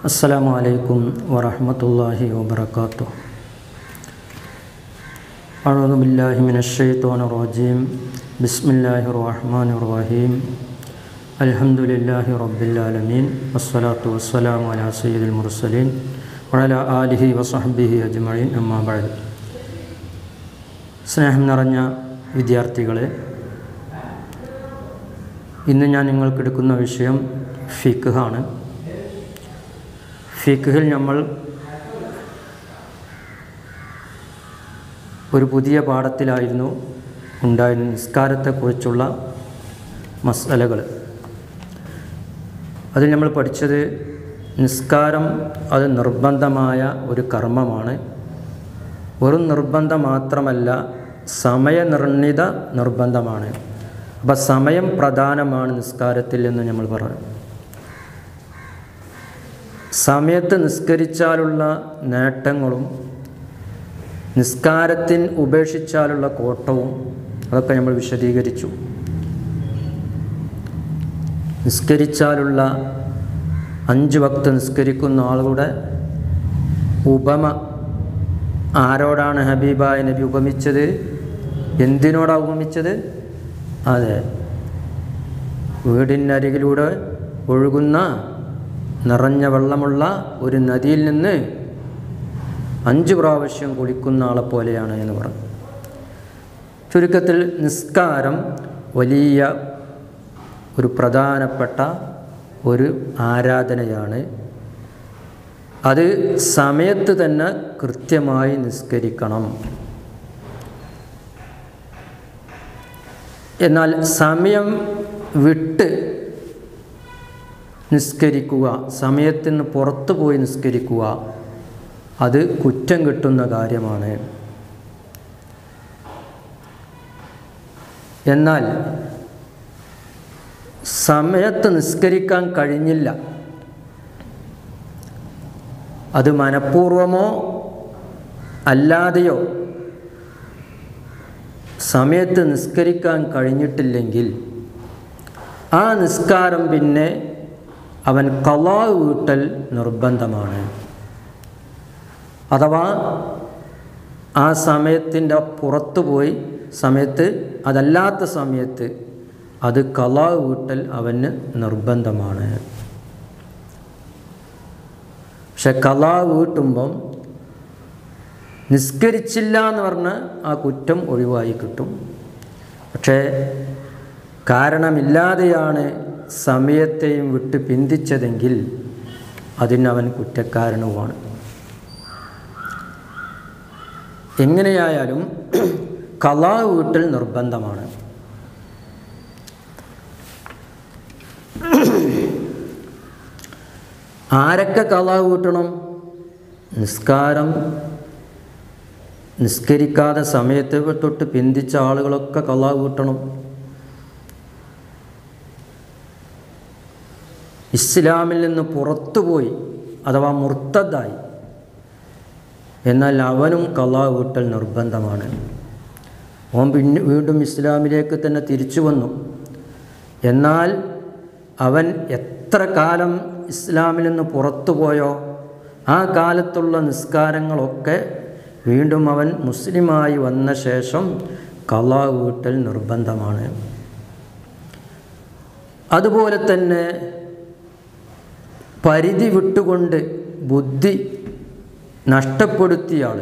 السلام عليكم ورحمة الله وبركاته أعوذ بالله من الشيطان الرجيم بسم الله الرحمن الرحيم الحمد لله رب العالمين والصلاة والسلام على سيد المرسلين وعلى آله وصحبه أجمعين أما بعد സ്നേഹം നിറഞ്ഞ വിദ്യാർത്ഥികളെ ഇന്ന് ഞാൻ നിങ്ങൾക്കെടുക്കുന്ന വിഷയം ഫിഖാണ് ഫിഖിൽ നമ്മൾ ഒരു പുതിയ പാഠത്തിലായിരുന്നു ഉണ്ടായിരുന്ന നിസ്കാരത്തെക്കുറിച്ചുള്ള മസലകൾ അതിൽ നമ്മൾ പഠിച്ചത് നിസ്കാരം അത് നിർബന്ധമായ ഒരു കർമ്മമാണ് വെറും നിർബന്ധം മാത്രമല്ല സമയനിർണിത നിർബന്ധമാണ് അപ്പം സമയം പ്രധാനമാണ് നിസ്കാരത്തിൽ എന്ന് നമ്മൾ പറഞ്ഞു സമയത്ത് നിസ്കരിച്ചാലുള്ള നേട്ടങ്ങളും നിസ്കാരത്തിന് ഉപേക്ഷിച്ചാലുള്ള കോട്ടവും അതൊക്കെ നമ്മൾ വിശദീകരിച്ചു നിസ്കരിച്ചാലുള്ള അഞ്ച് വക്ത് നിസ്കരിക്കുന്ന ആളുകളുടെ ഉപമ ആരോടാണ് ഹബീബായ നബി ഉപമിച്ചത് എന്തിനോടാണ് ഉപമിച്ചത് അതെ വീടിനരികിലൂടെ ഒഴുകുന്ന നിറഞ്ഞ വെള്ളമുള്ള ഒരു നദിയിൽ നിന്ന് അഞ്ച് പ്രാവശ്യം കുളിക്കുന്ന ആളെ പോലെയാണ് എന്ന് പറഞ്ഞു ചുരുക്കത്തിൽ നിസ്കാരം വലിയ ഒരു പ്രധാനപ്പെട്ട ഒരു ആരാധനയാണ് അത് സമയത്ത് തന്നെ കൃത്യമായി നിസ്കരിക്കണം എന്നാൽ സമയം വിട്ട് നിസ്കരിക്കുക സമയത്തിന് പുറത്തു പോയി നിസ്കരിക്കുക അത് കുറ്റം കിട്ടുന്ന കാര്യമാണ് എന്നാൽ സമയത്ത് നിസ്കരിക്കാൻ കഴിഞ്ഞില്ല അത് മനഃപൂർവമോ അല്ലാതെയോ സമയത്ത് നിസ്കരിക്കാൻ കഴിഞ്ഞിട്ടില്ലെങ്കിൽ ആ നിസ്കാരം പിന്നെ അവൻ കലാ വീട്ടൽ നിർബന്ധമാണ് അഥവാ ആ സമയത്തിൻ്റെ പുറത്തു പോയി സമയത്ത് അതല്ലാത്ത സമയത്ത് അത് കലാ വീട്ടൽ അവന് നിർബന്ധമാണ് പക്ഷെ കലാ വീട്ടുമ്പം നിസ്കരിച്ചില്ല എന്ന് പറഞ്ഞ് ആ കുറ്റം ഒഴിവായി കിട്ടും പക്ഷേ കാരണമില്ലാതെയാണ് സമയത്തെയും വിട്ട് പിന്തിച്ചതെങ്കിൽ അതിനവൻ കുറ്റക്കാരനുമാണ് എങ്ങനെയായാലും കലാ വീട്ടൽ നിർബന്ധമാണ് ആരൊക്കെ കലാ വീട്ടണം നിസ്കാരം നിസ്കരിക്കാതെ സമയത്ത് തൊട്ട് പിന്തിച്ച ആളുകളൊക്കെ കലാ വീട്ടണം ഇസ്ലാമിൽ നിന്ന് പുറത്തുപോയി അഥവാ മുർത്തതായി എന്നാൽ അവനും കലാ വീട്ടൽ നിർബന്ധമാണ് ഓൻ പിന്നെ വീണ്ടും ഇസ്ലാമിലേക്ക് തന്നെ തിരിച്ചു വന്നു എന്നാൽ അവൻ എത്ര കാലം ഇസ്ലാമിൽ നിന്ന് പുറത്തു പോയോ ആ കാലത്തുള്ള നിസ്കാരങ്ങളൊക്കെ വീണ്ടും അവൻ മുസ്ലിമായി വന്ന ശേഷം കലാ വീട്ടൽ നിർബന്ധമാണ് അതുപോലെ തന്നെ പരിധി വിട്ടുകൊണ്ട് ബുദ്ധി നഷ്ടപ്പെടുത്തിയ ആൾ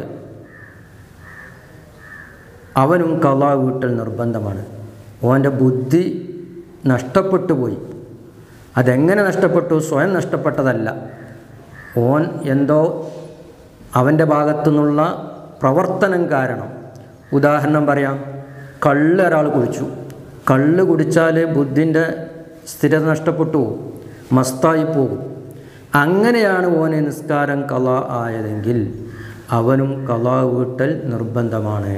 അവനും കലാ വീട്ടൽ നിർബന്ധമാണ് ഓൻ്റെ ബുദ്ധി നഷ്ടപ്പെട്ടു പോയി അതെങ്ങനെ നഷ്ടപ്പെട്ടു സ്വയം നഷ്ടപ്പെട്ടതല്ല ഓൻ എന്തോ അവൻ്റെ ഭാഗത്തു നിന്നുള്ള പ്രവർത്തനം കാരണം ഉദാഹരണം പറയാം കള്ള് ഒരാൾ കുടിച്ചു കള്ള് കുടിച്ചാൽ ബുദ്ധിൻ്റെ സ്ഥിരത നഷ്ടപ്പെട്ടു പോകും മസ്തായി പോകും അങ്ങനെയാണ് ഓനെ നിസ്കാരം കല ആയതെങ്കിൽ അവനും കല വീട്ടൽ നിർബന്ധമാണ്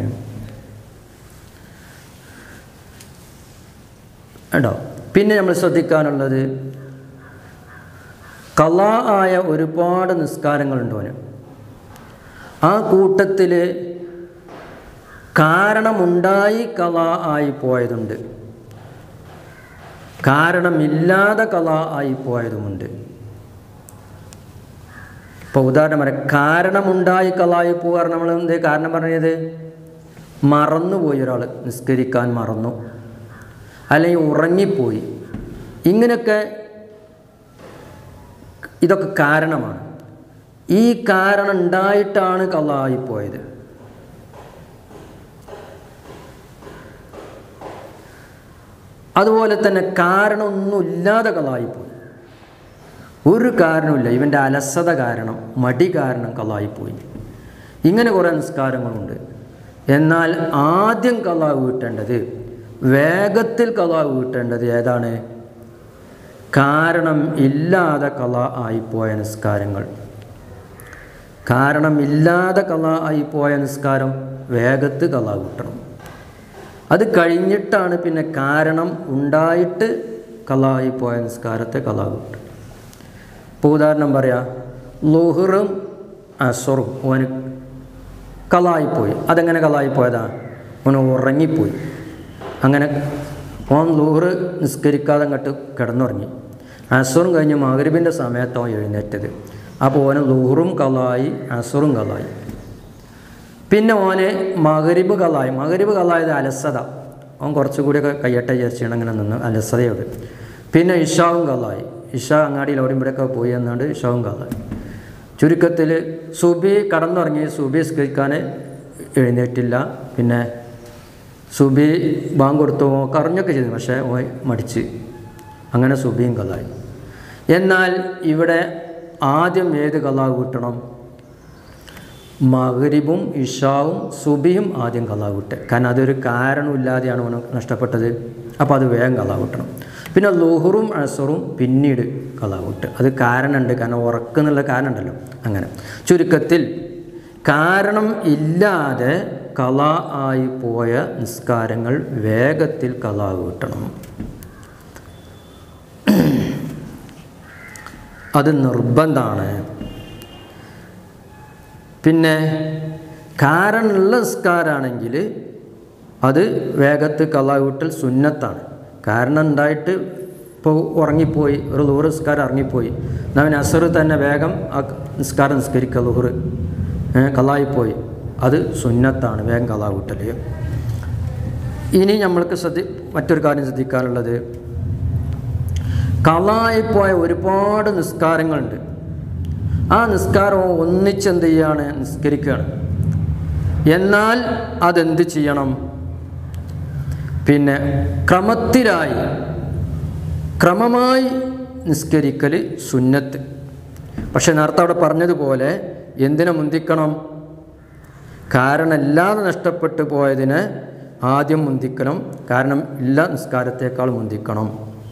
കേട്ടോ പിന്നെ നമ്മൾ ശ്രദ്ധിക്കാനുള്ളത് കല ആയ ഒരുപാട് നിസ്കാരങ്ങളുണ്ട് അവന് ആ കൂട്ടത്തിൽ കാരണമുണ്ടായി കല ആയി പോയതുണ്ട് കാരണമില്ലാതെ കല ആയി പോയതുമുണ്ട് ഇപ്പോൾ ഉദാഹരണം പറയാം കാരണമുണ്ടായി കലായി പോകാറ് നമ്മൾ എന്ത് കാരണം പറഞ്ഞത് മറന്നുപോയി ഒരാൾ നിസ്കരിക്കാൻ മറന്നു അല്ലെങ്കിൽ ഉറങ്ങിപ്പോയി ഇങ്ങനെയൊക്കെ ഇതൊക്കെ കാരണമാണ് ഈ കാരണം ഉണ്ടായിട്ടാണ് കലായി പോയത് അതുപോലെ തന്നെ കാരണമൊന്നുമില്ലാതെ കലായിപ്പോയി ഒരു കാരണമില്ല ഇവൻ്റെ അലസത കാരണം മടി കാരണം കലായിപ്പോയി ഇങ്ങനെ കുറേ നിസ്കാരങ്ങളുണ്ട് എന്നാൽ ആദ്യം കലാ വീട്ടേണ്ടത് വേഗത്തിൽ കലാ വീട്ടേണ്ടത് ഏതാണ് കാരണം ഇല്ലാതെ കല ആയിപ്പോയ നിസ്കാരങ്ങൾ കാരണമില്ലാതെ കല ആയിപ്പോയ നിസ്കാരം വേഗത്ത് കല വീട്ടണം അത് കഴിഞ്ഞിട്ടാണ് പിന്നെ കാരണം ഉണ്ടായിട്ട് കലായി പോയ നിസ്കാരത്തെ കലാ കിട്ടും ഇപ്പോൾ ഉദാഹരണം പറയാം ലുഹറും അസറും ഓന് കലായിപ്പോയി അതെങ്ങനെ കലായിപ്പോയതാ ഓന് ഉറങ്ങിപ്പോയി അങ്ങനെ ഓൻ ലുഹറ് നിസ്കരിക്കാതെ അങ്ങോട്ട് കിടന്നുറങ്ങി അസറും കഴിഞ്ഞ് മകരുവിൻ്റെ സമയത്താണ് എഴുന്നേറ്റത് അപ്പോൾ ഓന് ലുഹറും കലായി അസറും കലായി പിന്നെ ഓന് മകരിബ് കലായി മകരിബ് കലായത് അലസത ഓൻ കുറച്ചുകൂടിയൊക്കെ കയ്യട്ടെ വിചാരിച്ചാണ് അങ്ങനെ നിന്ന് അലസതയോട് പിന്നെ ഇഷാവും കലായി ഇഷ അങ്ങാടിയിൽ അവിടെ ഇവിടെയൊക്കെ പോയി എന്നാണ്ട് ഇഷാവും കലായി ചുരുക്കത്തിൽ സുബി കടന്നുറങ്ങി സുബി സ്കരിക്കാൻ എഴുന്നേറ്റില്ല പിന്നെ സുബി ബാങ്ക് കൊടുത്തു കറഞ്ഞൊക്കെ ചെയ്തു പക്ഷേ ഓ മടിച്ച് അങ്ങനെ സുബിയും കലായി എന്നാൽ ഇവിടെ ആദ്യം ഏത് കലാ കൂട്ടണം മകരിബും ഇഷാവും സുബിയും ആദ്യം കലാവിട്ട് കാരണം അതൊരു കാരണമില്ലാതെയാണ് അവന് നഷ്ടപ്പെട്ടത് അപ്പോൾ അത് വേഗം കലാവിട്ടണം പിന്നെ ലുഹറും അസറും പിന്നീട് കലാവിട്ട് അത് കാരണമുണ്ട് കാരണം ഉറക്കുന്നുള്ള കാരണം ഉണ്ടല്ലോ അങ്ങനെ ചുരുക്കത്തിൽ കാരണം ഇല്ലാതെ കല ആയി പോയ നിസ്കാരങ്ങൾ വേഗത്തിൽ കലാവ് കിട്ടണം അത് നിർബന്ധമാണ് പിന്നെ കാരണമുള്ള നിസ്കാരമാണെങ്കിൽ അത് വേഗത്ത് കലാവിട്ടൽ സുന്നത്താണ് കാരണം ഉണ്ടായിട്ട് ഇപ്പോൾ ഉറങ്ങിപ്പോയി ഒരു ലൂറ് നിസ്കാരം ഇറങ്ങിപ്പോയി എന്നാൽ അവൻ അസറ് തന്നെ വേഗം ആ നിസ്കാരം നിസ്കരിക്കുക ലൂറ് കലായിപ്പോയി അത് സുന്നത്താണ് വേഗം കലാവിട്ടൽ ഇനി നമ്മൾക്ക് ശ്രദ്ധി മറ്റൊരു കാര്യം ശ്രദ്ധിക്കാനുള്ളത് കലായിപ്പോയ ഒരുപാട് നിസ്കാരങ്ങളുണ്ട് ആ നിസ്കാരം ഒന്നിച്ചെന്ത് ചെയ്യാണ് നിസ്കരിക്കുകയാണ് എന്നാൽ അതെന്ത് ചെയ്യണം പിന്നെ ക്രമത്തിലായി ക്രമമായി നിസ്കരിക്കൽ സുന്നത്ത് പക്ഷെ നേരത്തെ അവിടെ പറഞ്ഞതുപോലെ എന്തിനെ മുന്തിക്കണം കാരണമില്ലാതെ നഷ്ടപ്പെട്ടു പോയതിന് ആദ്യം മുന്തിക്കണം കാരണം ഇല്ല നിസ്കാരത്തേക്കാൾ മുന്തിക്കണം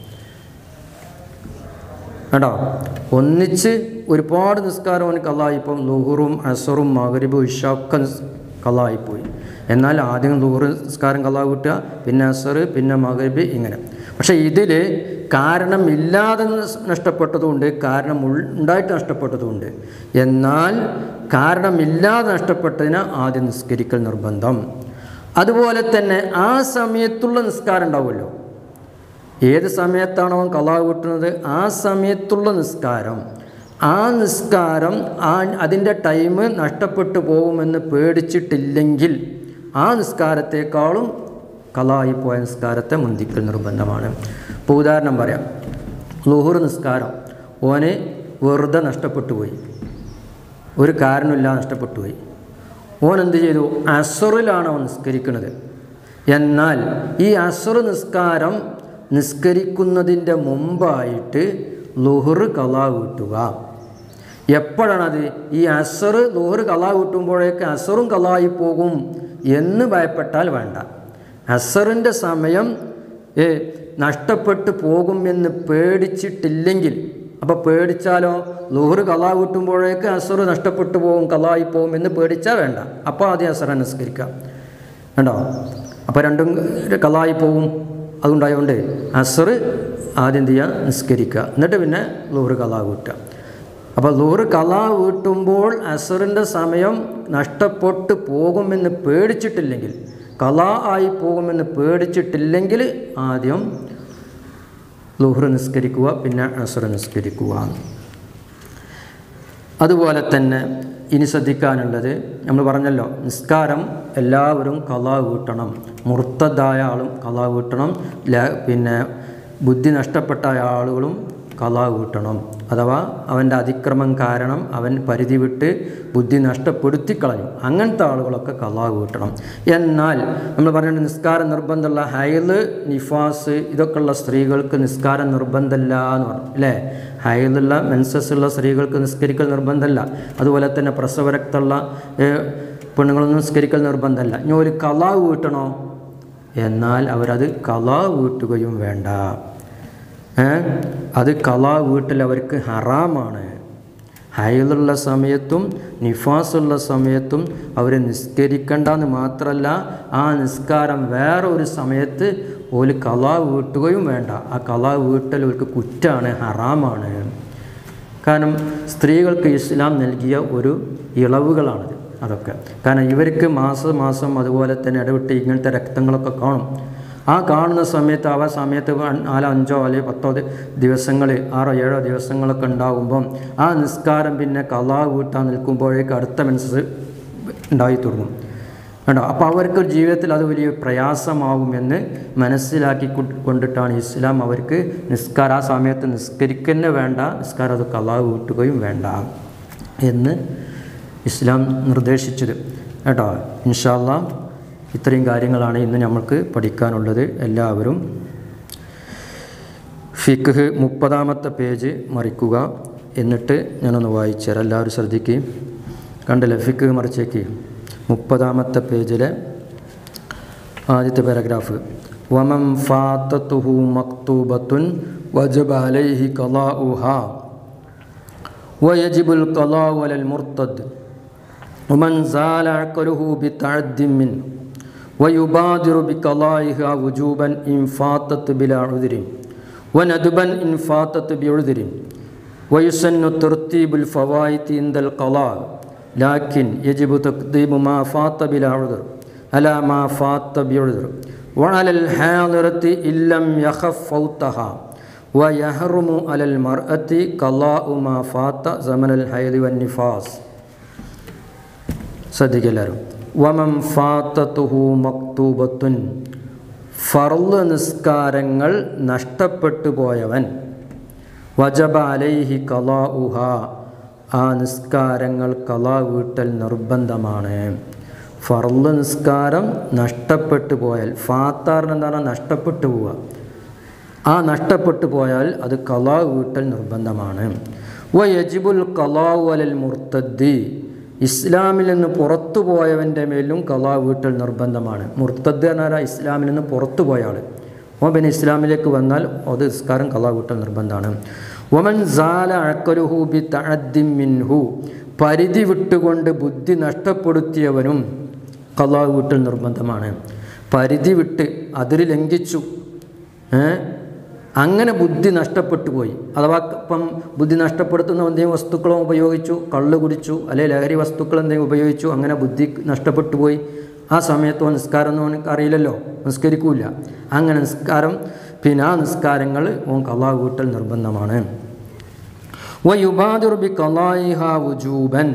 കേട്ടോ ഒന്നിച്ച് ഒരുപാട് നിസ്കാരം അവന് കള്ളായിപ്പം ലുഹുറും അസറും മകരിബും ഇഷ ഒക്കെ നിസ് കള്ളായിപ്പോയി എന്നാൽ ആദ്യം ലുഹുറ് നിസ്കാരം കള്ളാ കിട്ടുക പിന്നെ അസർ പിന്നെ മകരിബ് ഇങ്ങനെ പക്ഷേ ഇതിൽ കാരണമില്ലാതെ നസ് നഷ്ടപ്പെട്ടതുകൊണ്ട് കാരണം ഉൾ- ഉണ്ടായിട്ട് നഷ്ടപ്പെട്ടതുകൊണ്ട് എന്നാൽ കാരണമില്ലാതെ നഷ്ടപ്പെട്ടതിന് ആദ്യം നിസ്കരിക്കൽ നിർബന്ധം അതുപോലെ തന്നെ ആ സമയത്തുള്ള നിസ്കാരം ഉണ്ടാവുമല്ലോ ഏത് സമയത്താണോ അവൻ കലാവ് കിട്ടുന്നത് ആ സമയത്തുള്ള നിസ്കാരം ആ നിസ്കാരം ആ അതിൻ്റെ ടൈം നഷ്ടപ്പെട്ടു പോകുമെന്ന് പേടിച്ചിട്ടില്ലെങ്കിൽ ആ നിസ്കാരത്തെക്കാളും കലായി പോയ നിസ്കാരത്തെ മുന്തിക്കൽ നിർബന്ധമാണ് ഇപ്പോൾ ഉദാഹരണം പറയാം ലുഹുർ നിസ്കാരം ഓന് വെറുതെ നഷ്ടപ്പെട്ടു പോയി ഒരു കാരണമില്ലാതെ നഷ്ടപ്പെട്ടു പോയി ഓൻ എന്ത് ചെയ്തു അസറിലാണ് അവൻ നിസ്കരിക്കുന്നത് എന്നാൽ ഈ അസർ നിസ്കാരം നിസ്കരിക്കുന്നതിൻ്റെ മുമ്പായിട്ട് ലുഹർ കലാ വീട്ടുക എപ്പോഴാണത് ഈ അസർ ലുഹർ കലാ വീട്ടുമ്പോഴേക്ക് അസറും കലായി പോകും എന്ന് ഭയപ്പെട്ടാൽ വേണ്ട അസറിൻ്റെ സമയം ഏ, നഷ്ടപ്പെട്ടു പോകും എന്ന് പേടിച്ചിട്ടില്ലെങ്കിൽ അപ്പോൾ പേടിച്ചാലോ ലുഹർ കലാ വീട്ടുമ്പോഴേക്ക് അസർ നഷ്ടപ്പെട്ടു പോകും കലായി പോകും എന്ന് പേടിച്ചാൽ വേണ്ട അപ്പോൾ ആദ്യം അസറ നിസ്കരിക്കാം കണ്ടോ അപ്പോൾ രണ്ടും കലായി പോകും അതുണ്ടായതുകൊണ്ട് അസർ ആദ്യം എന്ത് ചെയ്യുക നിസ്കരിക്കുക എന്നിട്ട് പിന്നെ ലുഹർ കലാ വീട്ടുക അപ്പോൾ ലുഹർ കലാ വീട്ടുമ്പോൾ അസറിൻ്റെ സമയം നഷ്ടപ്പെട്ടു പോകുമെന്ന് പേടിച്ചിട്ടില്ലെങ്കിൽ കലാ ആയി പോകുമെന്ന് പേടിച്ചിട്ടില്ലെങ്കിൽ ആദ്യം ലുഹർ നിസ്കരിക്കുക പിന്നെ അസർ നിസ്കരിക്കുക അതുപോലെ തന്നെ ഇനി ശ്രദ്ധിക്കാനുള്ളത് നമ്മൾ പറഞ്ഞല്ലോ നിസ്കാരം എല്ലാവരും കലാ വീട്ടണം മുർത്തതായ ആളും കലാ വീട്ടണം ല- പിന്നെ ബുദ്ധി നഷ്ടപ്പെട്ട ആളുകളും കലാ വീട്ടണം അഥവാ അവൻ്റെ അതിക്രമം കാരണം അവൻ പരിധി വിട്ട് ബുദ്ധി നഷ്ടപ്പെടുത്തി കളഞ്ഞു അങ്ങനത്തെ ആളുകളൊക്കെ കലാ വീട്ടണം എന്നാൽ നമ്മൾ പറഞ്ഞിട്ട് നിസ്കാരം നിർബന്ധമുള്ള ഹൈല് നിഫാസ് ഇതൊക്കെയുള്ള സ്ത്രീകൾക്ക് നിസ്കാരം നിർബന്ധമില്ല എന്ന് പറഞ്ഞു അല്ലേ ഹൈലുള്ള മെൻസസ് ഉള്ള സ്ത്രീകൾക്ക് നിസ്കരിക്കൽ നിർബന്ധമല്ല അതുപോലെ തന്നെ പ്രസവരക്തമുള്ള ഏഹ്, പെണ്ണുങ്ങളൊന്നും നിസ്കരിക്കൽ നിർബന്ധമല്ല ഇനി ഒരു കലാ വീട്ടണോ എന്നാൽ അവരത് കലാ വീട്ടുകയും വേണ്ട ഏ? അത് കലാ വീട്ടിൽ അവർക്ക് ഹറാമാണ് ഹൈലുള്ള സമയത്തും നിഫാസുള്ള സമയത്തും അവർ നിസ്കരിക്കണ്ടെന്ന് മാത്രമല്ല ആ നിസ്കാരം വേറെ ഒരു സമയത്ത് ഒരു കലാ വീട്ടുകയും വേണ്ട ആ കലാ വീട്ടൽ അവർക്ക് കുറ്റാണ് ഹറാമാണ് കാരണം സ്ത്രീകൾക്ക് ഇസ്ലാം നൽകിയ ഒരു ഇളവുകളാണിത് അതൊക്കെ കാരണം ഇവർക്ക് മാസം മാസം അതുപോലെ തന്നെ ഇടവിട്ട് ഇങ്ങനത്തെ രക്തങ്ങളൊക്കെ കാണും ആ കാണുന്ന സമയത്ത് ആ സമയത്ത് വ- നാലോ അഞ്ചോ അല്ലെങ്കിൽ പത്തോ ദി- ദിവസങ്ങൾ ആറോ ഏഴോ ദിവസങ്ങളൊക്കെ ഉണ്ടാകുമ്പം ആ നിസ്കാരം പിന്നെ കലാ വീട്ടാൻ നിൽക്കുമ്പോഴേക്ക് അടുത്ത മനസ്സ് ഉണ്ടായി തുടങ്ങും കണ്ടോ അപ്പോൾ അവർക്ക് ജീവിതത്തിൽ അത് വലിയ പ്രയാസമാവുമെന്ന് മനസ്സിലാക്കി കൊ- കൊണ്ടിട്ടാണ് ഇസ്ലാം അവർക്ക് നിസ്കാരം ആ സമയത്ത് നിസ്കരിക്കുന്ന വേണ്ട നിസ്കാരം അത് കലാ വീട്ടുകയും വേണ്ട എന്ന് ഇസ്ലാം നിർദ്ദേശിച്ചത് കേട്ടോ ഇൻഷാല്ല ഇത്രയും കാര്യങ്ങളാണ് ഇന്ന് നമ്മൾക്ക് പഠിക്കാനുള്ളത് എല്ലാവരും ഫിഖ് മുപ്പതാമത്തെ പേജ് മറിക്കുക എന്നിട്ട് ഞാനൊന്ന് വായിച്ചുതരാം എല്ലാവരും ശ്രദ്ധിക്കുകയും കണ്ടില്ലേ ഫിഖ് മറിച്ചേക്ക് മുപ്പതാമത്തെ പേജിലെ ആദ്യത്തെ പാരഗ്രാഫ് വമം ഫാത്തത്തുഹു മക്തൂബത്തുൻ വജബ അലൈഹി കലാഉഹ ويجب القضاء على المرتد ومن زال عقله بتعد منه ويبادر بقضائها وجوبا إن فاتت بلا عذر وندبا إن فاتت بعذر ويسن ترتيب الفوائد عند القضاء لكن يجب تقديم ما فات بلا عذر على ما فات بعذر وعلى الحاضرة إن لم يخف فوتها ويحرم على المرأة قضاء ما فات زمن الحيض والنفاس ശ്രദ്ധിക്കെല്ലാവരും വമം ഫാത്തത്തുഹു മക്തൂബത്തുൻ ഫർള് നിസ്കാരങ്ങൾ നഷ്ടപ്പെട്ടു പോയവൻ വജബ അലൈഹി കലാ ഉഹ ആ നിസ്കാരങ്ങൾ കലാ വീട്ടൽ നിർബന്ധമാണ് ഫർള് നിസ്കാരം നഷ്ടപ്പെട്ടു പോയാൽ ഫാത്താറിന് എന്താണ് നഷ്ടപ്പെട്ടു പോവുക ആ നഷ്ടപ്പെട്ടു പോയാൽ അത് കലാ വീട്ടൽ നിർബന്ധമാണ് വ യജിബുൽ കലാഉ അലൽ മുർത്തദ്ദി ഇസ്ലാമിൽ നിന്ന് പുറത്തു പോയവൻ്റെ മേലും കലാ വീട്ടൽ നിർബന്ധമാണ് മുർത്തദ് എന്നാൽ ഇസ്ലാമിൽ നിന്ന് പുറത്തു പോയ ആൾ ഓ പിന്നെ ഇസ്ലാമിലേക്ക് വന്നാൽ അത് നിസ്കാരം കലാ വീട്ടൽ നിർബന്ധമാണ് ഒമൻ സാല അഴക്കലുഹു ബി തഅദ്ദിം മിൻഹു പരിധി വിട്ടുകൊണ്ട് ബുദ്ധി നഷ്ടപ്പെടുത്തിയവനും കലാ വീട്ടൽ നിർബന്ധമാണ് പരിധി വിട്ട് അതിര് ലംഘിച്ചു ഏ? അങ്ങനെ ബുദ്ധി നഷ്ടപ്പെട്ടു പോയി അഥവാ ഇപ്പം ബുദ്ധി നഷ്ടപ്പെടുത്തുന്ന എന്തെങ്കിലും വസ്തുക്കളോ ഉപയോഗിച്ചു കള്ള് കുടിച്ചു അല്ലെങ്കിൽ ലഹരി വസ്തുക്കൾ എന്തെങ്കിലും ഉപയോഗിച്ചു അങ്ങനെ ബുദ്ധി നഷ്ടപ്പെട്ടു പോയി ആ സമയത്ത് ഓൻ നിസ്കാരം ഒന്നും അവനക്ക് അറിയില്ലല്ലോ നിസ്കരിക്കൂല അങ്ങനെ നിസ്കാരം പിന്നെ ആ നിസ്കാരങ്ങൾ ഓൻ കലാ വീട്ടൽ നിർബന്ധമാണ് വയുബാദിർ ബി കലായിഹ വുജൂബൻ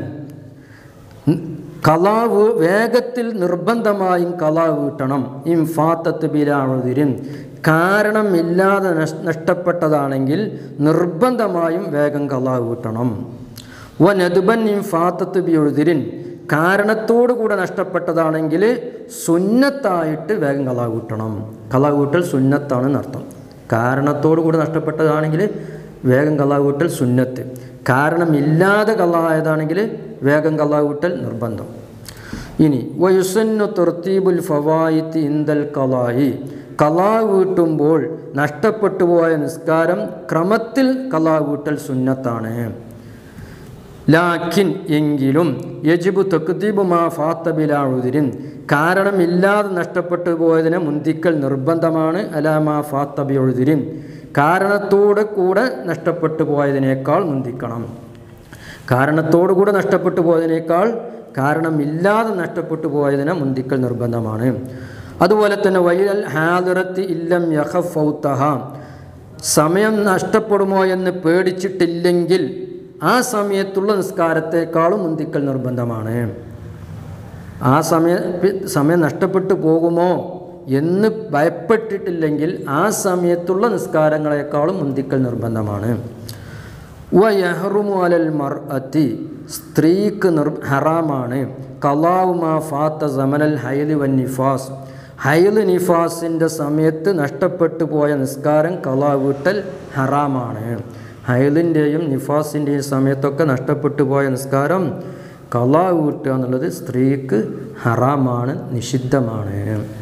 കലാവ് വേഗത്തിൽ നിർബന്ധമായും കലാ വീട്ടണം ഇം ഫാത്തത്ത് ബിലാഴുതിരും കാരണമില്ലാതെ നഷ്- നഷ്ടപ്പെട്ടതാണെങ്കിൽ നിർബന്ധമായും വേഗം കലാ വീട്ടണം വ നദുബൻ ഇം ഫാത്തത്ത് ബിയുതിരിൻ കാരണത്തോടു കൂടെ നഷ്ടപ്പെട്ടതാണെങ്കിൽ സുന്നത്തായിട്ട് വേഗം കലാ വീട്ടണം കലാ വീട്ടൽ സുന്നത്താണ് അർത്ഥം കാരണത്തോടു കൂടെ നഷ്ടപ്പെട്ടതാണെങ്കിൽ വേഗം കലാ വീട്ടൽ സുന്നത്ത് കാരണമില്ലാതെ കള്ളായതാണെങ്കിൽ വേഗം കള്ളാ വീട്ടൽ നിർബന്ധം ഇനി വയുസന്നു തുർത്തീബുൽ ഫവായിത്തി ഇന്ദൽ കലായി കലാ വീട്ടുമ്പോൾ നഷ്ടപ്പെട്ടു പോയ നിസ്കാരം ക്രമത്തിൽ കലാ വീട്ടൽ സുന്നത്താണ് ലാക്കിൻ എങ്കിലും യജിബു തക്തീബു മാ ഫാത്തബിലാഴുതിരും കാരണമില്ലാതെ നഷ്ടപ്പെട്ടു പോയതിനെ മുന്തിക്കൽ നിർബന്ധമാണ് അലാ മാ ഫാത്തബിഴുതിരും കാരണത്തോടെ കൂടെ നഷ്ടപ്പെട്ടു പോയതിനേക്കാൾ മുന്തിക്കണം കാരണത്തോടു കൂടെ നഷ്ടപ്പെട്ടു പോയതിനേക്കാൾ കാരണമില്ലാതെ നഷ്ടപ്പെട്ടു പോയതിനെ മുന്തിക്കൽ നിർബന്ധമാണ് അതുപോലെ തന്നെ വൈൽ ഹാദിറത്തി ഇല്ലം യഹഫൗത്തഹ സമയം നഷ്ടപ്പെടുമോ എന്ന് പേടിച്ചിട്ടില്ലെങ്കിൽ ആ സമയത്തുള്ള നിസ്കാരത്തെക്കാളും മുന്തിക്കൽ നിർബന്ധമാണ് ആ സമയ സമയം നഷ്ടപ്പെട്ടു പോകുമോ എന്ന് ഭയപ്പെട്ടിട്ടില്ലെങ്കിൽ ആ സമയത്തുള്ള നിസ്കാരങ്ങളെക്കാളും മുന്തിക്കൽ നിർബന്ധമാണ് വയഹറുമു അലൽ മർ അത്തി സ്ത്രീക്ക് നിർ ഹറാമാണ് കലാവുമാ ഫാത്ത സമനൽ ഹൈലി വൻ നിഫാസ് ഹൈല് നിഫാസിൻ്റെ സമയത്ത് നഷ്ടപ്പെട്ടു പോയ നിസ്കാരം കലാ വീട്ടൽ ഹറാമാണ് ഹൈലിൻ്റെയും നിഫാസിൻ്റെയും സമയത്തൊക്കെ നഷ്ടപ്പെട്ടു പോയ നിസ്കാരം കലാ വീട്ടുക എന്നുള്ളത് സ്ത്രീക്ക് ഹറാമാണ് നിഷിദ്ധമാണ്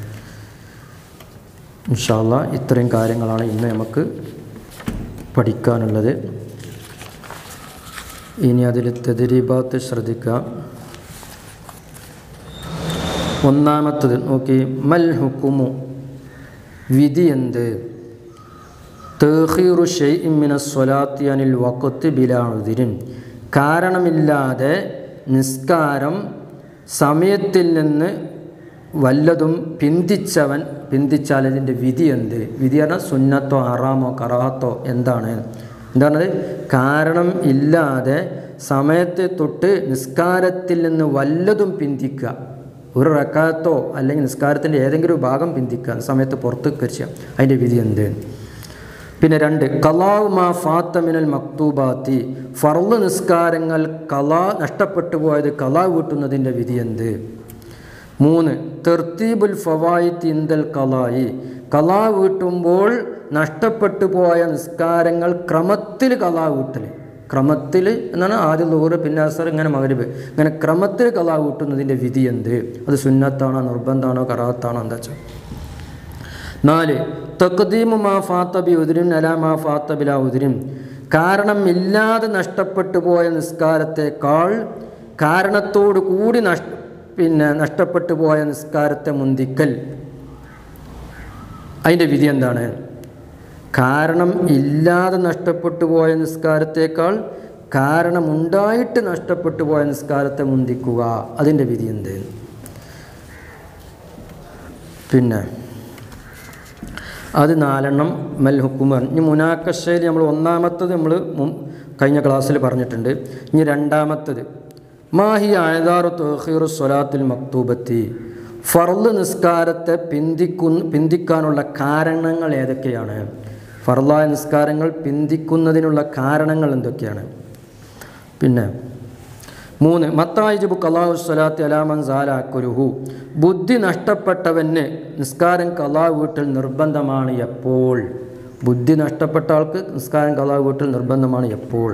ഇൻഷാല്ല ഇത്രയും കാര്യങ്ങളാണ് ഇന്ന് നമുക്ക് പഠിക്കാനുള്ളത് ഇനി അതിൽ തെതിരീഭാഗത്ത് ശ്രദ്ധിക്കുക ഒന്നാമത്തത് നോക്കി മൽ ഹുക്കുമു വിധി എന്ത് തേഹീറു ഷെയ്മിന സ്വലാത്തി അനിൽ വക്കത്ത് ബിലാഉദിരിൻ കാരണമില്ലാതെ നിസ്കാരം സമയത്തിൽ നിന്ന് വല്ലതും പിന്തിച്ചവൻ പിന്തിച്ചാൽ അതിൻ്റെ വിധി എന്ത് വിധി പറഞ്ഞാൽ സുന്നത്തോ ഹറാമോ കറാത്തോ എന്താണ് എന്താണ് കാരണം ഇല്ലാതെ സമയത്തെ തൊട്ട് നിസ്കാരത്തിൽ നിന്ന് വല്ലതും പിന്തിക്കുക ഒരു റക്കാത്തോ അല്ലെങ്കിൽ നിസ്കാരത്തിൻ്റെ ഏതെങ്കിലും ഒരു ഭാഗം പിന്തിക്കുക സമയത്ത് പുറത്ത് കരിച്ച അതിൻ്റെ വിധി എന്ത് പിന്നെ രണ്ട് കലാവ് മാ ഫാത്തമിനൽ മക്തൂബാത്തി ഫർള് നിസ്കാരങ്ങൾ കലാ നഷ്ടപ്പെട്ടു പോയത് കലാ വീട്ടുന്നതിൻ്റെ വിധി എന്ത് മൂന്ന് തെർത്തീബുൽ ഫവായിത്ത് ഇന്ദൽ കലായി കലാ വീട്ടുമ്പോൾ നഷ്ടപ്പെട്ടു പോയ നിസ്കാരങ്ങൾ ക്രമത്തിൽ കലാ വീട്ടൽ ക്രമത്തിൽ എന്നാണ് ആദ്യം ലോറ് പിന്നെ അസർ ഇങ്ങനെ മകരിബ് ഇങ്ങനെ ക്രമത്തിൽ കലാ വീട്ടുന്നതിൻ്റെ വിധി എന്ത് അത് സുന്നത്താണോ നിർബന്ധമാണോ കറാത്താണോ എന്താ വെച്ചാൽ നാല് തക്ദീമു മാ ഫാത്ത ബി ഉദിരും അല മാ ഫാത്ത ബില ഉദിരും കാരണം ഇല്ലാതെ നഷ്ടപ്പെട്ടു പോയ നിസ്കാരത്തെക്കാൾ കാരണത്തോടു കൂടി നഷ്ട പിന്നെ നഷ്ടപ്പെട്ടു പോയ നിസ്കാരത്തെ മുന്തിക്കൽ അതിൻ്റെ വിധി എന്താണ് കാരണം ഇല്ലാതെ നഷ്ടപ്പെട്ടു പോയ നിസ്കാരത്തേക്കാൾ കാരണമുണ്ടായിട്ട് നഷ്ടപ്പെട്ടു പോയ നിസ്കാരത്തെ മുന്തിക്കുക അതിൻ്റെ വിധി എന്ത് പിന്നെ അത് നാലെണ്ണം മൽ ഹുക്കുമർ ഇനി മുനാക്കശയിൽ നമ്മൾ ഒന്നാമത്തത് നമ്മൾ കഴിഞ്ഞ ക്ലാസ്സിൽ പറഞ്ഞിട്ടുണ്ട് ഇനി രണ്ടാമത്തത് മാഹി ആയതാറു തോഹീറു സ്വലാത്തിൽ മക്തൂബത്തി ഫർള് നിസ്കാരത്തെ പിന്തിക്കുന്ന പിന്തിക്കാനുള്ള കാരണങ്ങൾ ഏതൊക്കെയാണ് ഫർളായ നിസ്കാരങ്ങൾ പിന്തിക്കുന്നതിനുള്ള കാരണങ്ങൾ എന്തൊക്കെയാണ് പിന്നെ മൂന്ന് മത്തായിജബു കലാഹു സ്വലാത്തി അലാമൻ സാലാക്കുരുഹു ബുദ്ധി നഷ്ടപ്പെട്ടവന് നിസ്കാരം കലാ വീട്ടിൽ നിർബന്ധമാണ് എപ്പോൾ ബുദ്ധി നഷ്ടപ്പെട്ട ആൾക്ക് നിസ്കാരം കലാ വീട്ടിൽ നിർബന്ധമാണ് എപ്പോൾ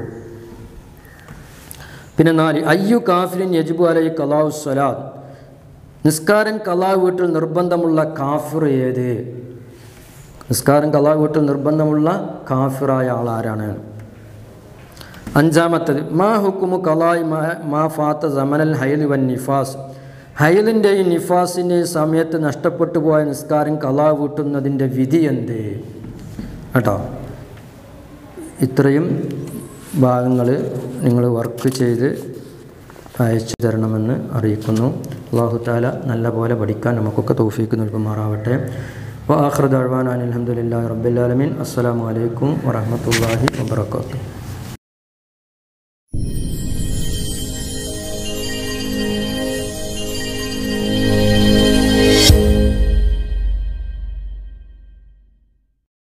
പിന്നെ നാല് അയ്യു കാഫിലിൻ യജിബു അലൈ കലാഹു സ്വലാത്ത് നിസ്കാരം കലാ വീട്ടിൽ നിർബന്ധമുള്ള കാഫിർ ഏത് നിസ്കാരം കലാ വീട്ടിൽ നിർബന്ധമുള്ള കാഫിറായ ആളാരാണ് അഞ്ചാമത്തത് മാ ഹുക്കുമു കലായി മാ ഫാത്ത സമനൽ ഹൈൽ വൻ നിഫാസ് ഹൈലിൻ്റെയും നിഫാസിൻ്റെയും സമയത്ത് നഷ്ടപ്പെട്ടു പോയ നിസ്കാരം കലാ വീട്ടുന്നതിൻ്റെ വിധി എന്ത് കേട്ടോ ഇത്രയും ഭാഗങ്ങൾ നിങ്ങൾ വർക്ക് ചെയ്ത് അയച്ചു തരണമെന്ന് അറിയിക്കുന്നു അള്ളാഹു താല നല്ല പോലെ പഠിക്കാൻ നമുക്കൊക്കെ തൗഫീക്ക് നൽകുമാറാവട്ടെ വാഹൃദ് അഴ്വാൻ അലഹമുല്ലാ റബ്ബുലാലമീൻ അസ്സാം വലൈക്കും വറഹമത്തല്ലാഹി വാബർക്കാത്തു